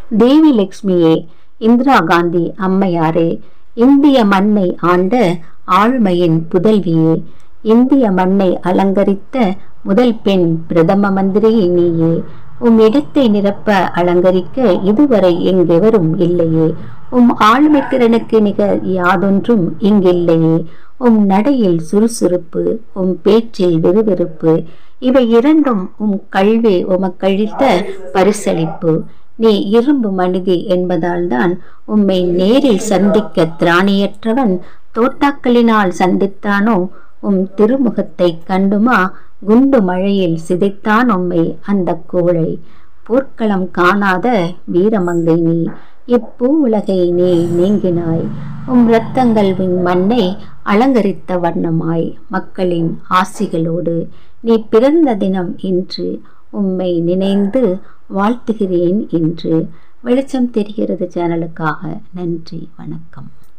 தேவி லட்சுமியே இந்திரா காந்தி அம்மையாரே இந்திய மண்ணை ஆண்ட ஆளுமையின் புதல்வியே இந்திய மண்ணை அலங்கரித்த முதல் பெண் பிரதம மந்திரி நீயே உம் இடத்தை நிரப்ப அலங்கரிக்க இதுவரை எங்கெவரும் இல்லையே உம் ஆளுமை திறனுக்கு நிகர் யாதொன்றும் இங்கில்லையே உம் நடையில் சுறுசுறுப்பு உம் பேச்சில் விறுவிறுப்பு இவை இரண்டும் உம் கல்வி உமக்கழித்த பரிசளிப்பு நீ இரும்பு மனிதி என்பதால் தான் உம்மை நேரில் சந்திக்க திராணியற்றவன் தோட்டாக்களினால் சந்தித்தானோ உம் திருமுகத்தை கண்டுமா குண்டு மழையில் சிதைத்தான் உம்மை அந்த கோழை போர்க்களம் காணாத வீரமங்கை நீ இப்பூ உலகை நீ நீங்கினாய் உம் இரத்தங்கள் வின் மண்ணை அலங்கரித்த வண்ணமாய் மக்களின் ஆசிகளோடு நீ பிறந்த தினம் இன்று உம்மை நினைந்து வாழ்த்துகிறேன் இன்று வெளிச்சம் தெரிகிறது சேனலுக்காக நன்றி வணக்கம்